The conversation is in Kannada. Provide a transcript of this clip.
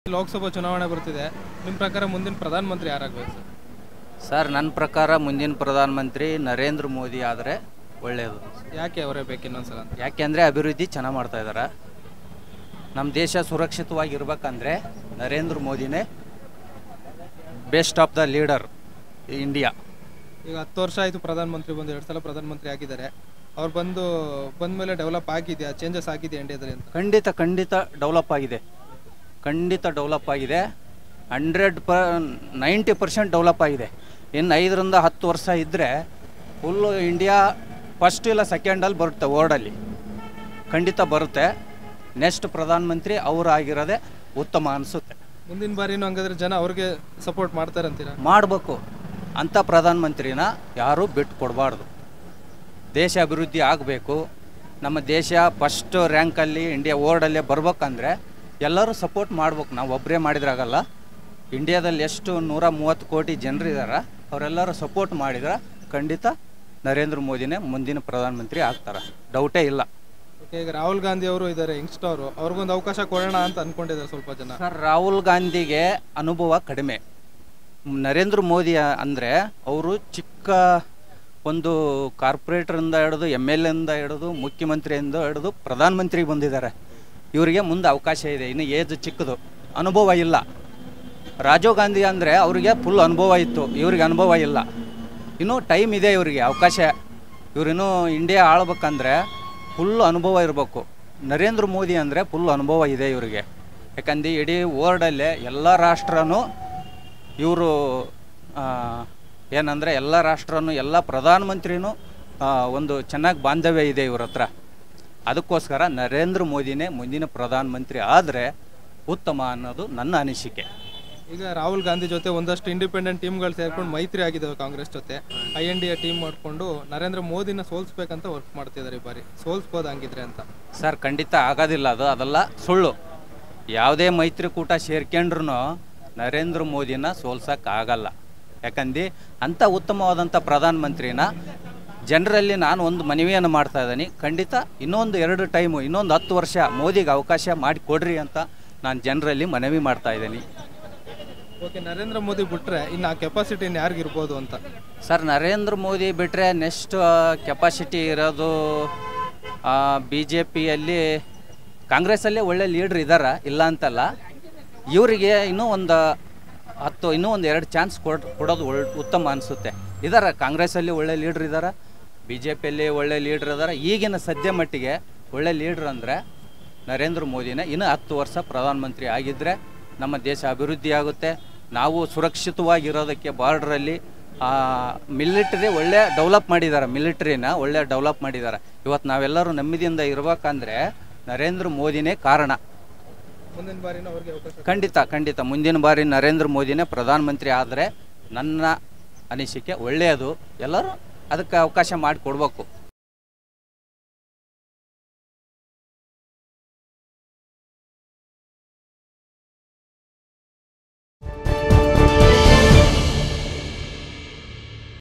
ಲೋಕಸಭಾ ಚುನಾವಣೆ ಬರ್ತಿದೆ ನಿಮ್ಮ ಪ್ರಕಾರ ಮುಂದಿನ ಪ್ರಧಾನಮಂತ್ರಿ ಯಾರಾಗಬೇಕು ಸರ್ ಸರ್ ನನ್ನ ಪ್ರಕಾರ ಮುಂದಿನ ಪ್ರಧಾನಮಂತ್ರಿ ನರೇಂದ್ರ ಮೋದಿ ಆದರೆ ಒಳ್ಳೆಯದು ಯಾಕೆ ಅವರೇ ಬೇಕು ಇನ್ನೊಂದ್ಸಲ ಅಂತ ಯಾಕೆಂದರೆ ಅಭಿವೃದ್ಧಿ ಚೆನ್ನಾಗಿ ಮಾಡ್ತಾ ಇದ್ದಾರೆ ನಮ್ಮ ದೇಶ ಸುರಕ್ಷಿತವಾಗಿರ್ಬೇಕಂದ್ರೆ ನರೇಂದ್ರ ಮೋದಿನೇ best of the leader India ಈಗ ಹತ್ತು ವರ್ಷ ಆಯಿತು ಪ್ರಧಾನಮಂತ್ರಿ ಬಂದು ಎರಡು ಸಲ ಪ್ರಧಾನಮಂತ್ರಿ ಆಗಿದ್ದಾರೆ ಅವ್ರು ಬಂದು ಬಂದ ಮೇಲೆ ಡೆವಲಪ್ ಆಗಿದೆಯಾ ಚೇಂಜಸ್ ಆಗಿದೆಯಾ ಇಂಡಿಯಾದಲ್ಲಿ ಅಂತ ಖಂಡಿತ ಖಂಡಿತ ಡೆವಲಪ್ ಆಗಿದೆ ಖಂಡಿತ ಡೆವಲಪ್ ಆಗಿದೆ ಹಂಡ್ರೆಡ್ ಪ ನೈಂಟಿ ಪರ್ಸೆಂಟ್ ಡೆವಲಪ್ ಆಗಿದೆ ಇನ್ನು ಐದರಿಂದ ಹತ್ತು ವರ್ಷ ಇದ್ದರೆ ಫುಲ್ಲು ಇಂಡಿಯಾ ಫಸ್ಟ್ ಇಲ್ಲ ಸೆಕೆಂಡಲ್ಲಿ ಬರುತ್ತೆ ವರ್ಲ್ಡಲ್ಲಿ ಖಂಡಿತ ಬರುತ್ತೆ ನೆಕ್ಸ್ಟ್ ಪ್ರಧಾನಮಂತ್ರಿ ಅವರು ಆಗಿರೋದೇ ಉತ್ತಮ ಅನಿಸುತ್ತೆ ಮುಂದಿನ ಬಾರಿನೂ ಹಂಗಾದ್ರೆ ಜನ ಅವ್ರಿಗೆ ಸಪೋರ್ಟ್ ಮಾಡ್ತಾರಂತೀರಾ ಮಾಡಬೇಕು ಅಂಥ ಪ್ರಧಾನಮಂತ್ರಿನ ಯಾರೂ ಬಿಟ್ಟು ಕೊಡಬಾರ್ದು ದೇಶ ಅಭಿವೃದ್ಧಿ ಆಗಬೇಕು ನಮ್ಮ ದೇಶ ಫಸ್ಟ್ ರ್ಯಾಂಕಲ್ಲಿ ಇಂಡಿಯಾ ವರ್ಲ್ಡಲ್ಲೇ ಬರ್ಬೇಕಂದ್ರೆ ಎಲ್ಲರೂ ಸಪೋರ್ಟ್ ಮಾಡ್ಬೇಕು ನಾವು ಒಬ್ಬರೇ ಮಾಡಿದ್ರಾಗಲ್ಲ ಇಂಡಿಯಾದಲ್ಲಿ ಎಷ್ಟು ನೂರ ಮೂವತ್ತು ಕೋಟಿ ಜನರಿದ್ದಾರೆ ಅವರೆಲ್ಲರೂ ಸಪೋರ್ಟ್ ಮಾಡಿದ್ರೆ ಖಂಡಿತ ನರೇಂದ್ರ ಮೋದಿನೇ ಮುಂದಿನ ಪ್ರಧಾನಮಂತ್ರಿ ಆಗ್ತಾರೆ ಡೌಟೇ ಇಲ್ಲ ಓಕೆ ಈಗ ರಾಹುಲ್ ಗಾಂಧಿ ಅವರು ಇದ್ದಾರೆ ಯಂಗ್ಸ್ಟರು ಅವ್ರಿಗೊಂದು ಅವಕಾಶ ಕೊಡೋಣ ಅಂತ ಅನ್ಕೊಂಡಿದ್ದಾರೆ ಸ್ವಲ್ಪ ಜನ ಸರ್ ರಾಹುಲ್ ಗಾಂಧಿಗೆ ಅನುಭವ ಕಡಿಮೆ ನರೇಂದ್ರ ಮೋದಿ ಅಂದರೆ ಅವರು ಚಿಕ್ಕ ಒಂದು ಕಾರ್ಪೊರೇಟರಿಂದ ಹಿಡಿದು ಎಮ್ ಎಲ್ ಎಯಿಂದ ಹಿಡಿದು ಮುಖ್ಯಮಂತ್ರಿಯಿಂದ ಹಿಡಿದು ಪ್ರಧಾನಮಂತ್ರಿಗೆ ಬಂದಿದ್ದಾರೆ ಇವರಿಗೆ ಮುಂದೆ ಅವಕಾಶ ಇದೆ ಇನ್ನು ಏಜ್ ಚಿಕ್ಕದು ಅನುಭವ ಇಲ್ಲ ರಾಜೀವ್ ಗಾಂಧಿ ಅಂದರೆ ಅವರಿಗೆ ಫುಲ್ ಅನುಭವ ಇತ್ತು ಇವ್ರಿಗೆ ಅನುಭವ ಇಲ್ಲ ಇನ್ನೂ ಟೈಮ್ ಇದೆ ಇವರಿಗೆ ಅವಕಾಶ ಇವರಿನ್ನೂ ಇಂಡಿಯಾ ಆಳ್ಬೇಕಂದ್ರೆ ಫುಲ್ ಅನುಭವ ಇರಬೇಕು ನರೇಂದ್ರ ಮೋದಿ ಅಂದರೆ ಫುಲ್ ಅನುಭವ ಇದೆ ಇವರಿಗೆ ಯಾಕಂದ್ರೆ ಇಡೀ ವರ್ಲ್ಡಲ್ಲೇ ಎಲ್ಲ ರಾಷ್ಟ್ರನೂ ಇವರು ಏನಂದರೆ ಎಲ್ಲ ರಾಷ್ಟ್ರನೂ ಎಲ್ಲ ಪ್ರಧಾನಮಂತ್ರಿನೂ ಆ, ಒಂದು ಚೆನ್ನಾಗಿ ಬಾಂಧವ್ಯ ಇದೆ ಇವ್ರ ಹತ್ರ ಅದಕ್ಕೋಸ್ಕರ ನರೇಂದ್ರ ಮೋದಿನೇ ಮುಂದಿನ ಪ್ರಧಾನಮಂತ್ರಿ ಆದರೆ ಉತ್ತಮ ಅನ್ನೋದು ನನ್ನ ಅನಿಸಿಕೆ ಈಗ ರಾಹುಲ್ ಗಾಂಧಿ ಜೊತೆ ಒಂದಷ್ಟು ಇಂಡಿಪೆಂಡೆಂಟ್ ಟೀಮ್ಗಳು ಸೇರ್ಕೊಂಡು ಮೈತ್ರಿ ಆಗಿದ್ದಾವೆ ಕಾಂಗ್ರೆಸ್ ಜೊತೆ I N D A team ಮಾಡಿಕೊಂಡು ನರೇಂದ್ರ ಮೋದಿನ ಸೋಲ್ಸ್ಬೇಕಂತ ವರ್ಕ್ ಮಾಡ್ತಿದ್ದಾರೆ ಈ ಬಾರಿ ಸೋಲ್ಸ್ಬೋದು ಹಂಗಿದ್ರೆ ಅಂತ ಸರ್ ಖಂಡಿತ ಆಗೋದಿಲ್ಲ ಅದು ಅದೆಲ್ಲ ಸುಳ್ಳು ಯಾವುದೇ ಮೈತ್ರಿಕೂಟ ಸೇರ್ಕೊಂಡ್ರು ನರೇಂದ್ರ ಮೋದಿನ ಸೋಲ್ಸೋಕ್ಕಾಗಲ್ಲ ಯಾಕಂದು ಅಂಥ ಉತ್ತಮವಾದಂಥ ಪ್ರಧಾನಮಂತ್ರಿನ ಜನರಲ್ಲಿ ನಾನು ಒಂದು ಮನವಿಯನ್ನು ಮಾಡ್ತಾ ಇದ್ದೀನಿ ಖಂಡಿತ ಇನ್ನೊಂದು ಎರಡು ಟೈಮು ಇನ್ನೊಂದು ಹತ್ತು ವರ್ಷ ಮೋದಿಗೆ ಅವಕಾಶ ಮಾಡಿ ಕೊಡ್ರಿ ಅಂತ ನಾನು ಜನರಲ್ಲಿ ಮನವಿ ಮಾಡ್ತಾ ಇದ್ದೀನಿ ಓಕೆ ನರೇಂದ್ರ ಮೋದಿ ಬಿಟ್ರೆ ಇನ್ನು ಆ ಕೆಪಾಸಿಟಿ ಇನ್ನು ಯಾರಿಗಿರ್ಬೋದು ಅಂತ ಸರ್ ನರೇಂದ್ರ ಮೋದಿ ಬಿಟ್ಟರೆ ನೆಕ್ಸ್ಟ್ ಕೆಪಾಸಿಟಿ ಇರೋದು ಬಿ ಜೆ ಪಿಯಲ್ಲಿ ಕಾಂಗ್ರೆಸ್ಸಲ್ಲಿ ಒಳ್ಳೆ ಲೀಡ್ರ್ ಇದ್ದಾರೆ ಇಲ್ಲ ಅಂತಲ್ಲ ಇವರಿಗೆ ಇನ್ನೂ ಒಂದು ಹತ್ತು ಇನ್ನೂ ಒಂದು ಎರಡು ಚಾನ್ಸ್ ಕೊಡ್ ಕೊಡೋದು ಒಳ್ ಉತ್ತಮ ಅನಿಸುತ್ತೆ ಇದ್ದಾರೆ ಕಾಂಗ್ರೆಸ್ಸಲ್ಲಿ ಒಳ್ಳೆ ಲೀಡ್ರ್ ಇದ್ದಾರೆ ಬಿ ಜೆ ಪಿಯಲ್ಲಿ ಒಳ್ಳೆ ಲೀಡ್ರ್ ಇದ್ದಾರೆ ಈಗಿನ ಸದ್ಯ ಮಟ್ಟಿಗೆ ಒಳ್ಳೆ ಲೀಡ್ರ್ ಅಂದರೆ ನರೇಂದ್ರ ಮೋದಿನೇ ಇನ್ನೂ ಹತ್ತು ವರ್ಷ ಪ್ರಧಾನಮಂತ್ರಿ ಆಗಿದ್ದರೆ ನಮ್ಮ ದೇಶ ಅಭಿವೃದ್ಧಿ ಆಗುತ್ತೆ ನಾವು ಸುರಕ್ಷಿತವಾಗಿರೋದಕ್ಕೆ ಬಾರ್ಡ್ರಲ್ಲಿ ಮಿಲಿಟ್ರಿ ಒಳ್ಳೆ ಡೆವಲಪ್ ಮಾಡಿದ್ದಾರೆ ಮಿಲಿಟ್ರಿನ ಒಳ್ಳೆ ಡೆವಲಪ್ ಮಾಡಿದ್ದಾರೆ ಇವತ್ತು ನಾವೆಲ್ಲರೂ ನೆಮ್ಮದಿಯಿಂದ ಇರ್ಬೇಕಂದ್ರೆ ನರೇಂದ್ರ ಮೋದಿನೇ ಕಾರಣ ಮುಂದಿನ ಬಾರಿನೂ ಅವ್ರಿಗೆ ಅವಕಾಶ ಖಂಡಿತ ಖಂಡಿತ ಮುಂದಿನ ಬಾರಿ ನರೇಂದ್ರ ಮೋದಿನೇ ಪ್ರಧಾನಮಂತ್ರಿ ಆದರೆ ನನ್ನ ಅನಿಸಿಕೆ ಒಳ್ಳೆಯದು ಎಲ್ಲರೂ ಅದಕ್ಕೆ ಅವಕಾಶ ಮಾಡಿಕೊಡ್ಬೇಕು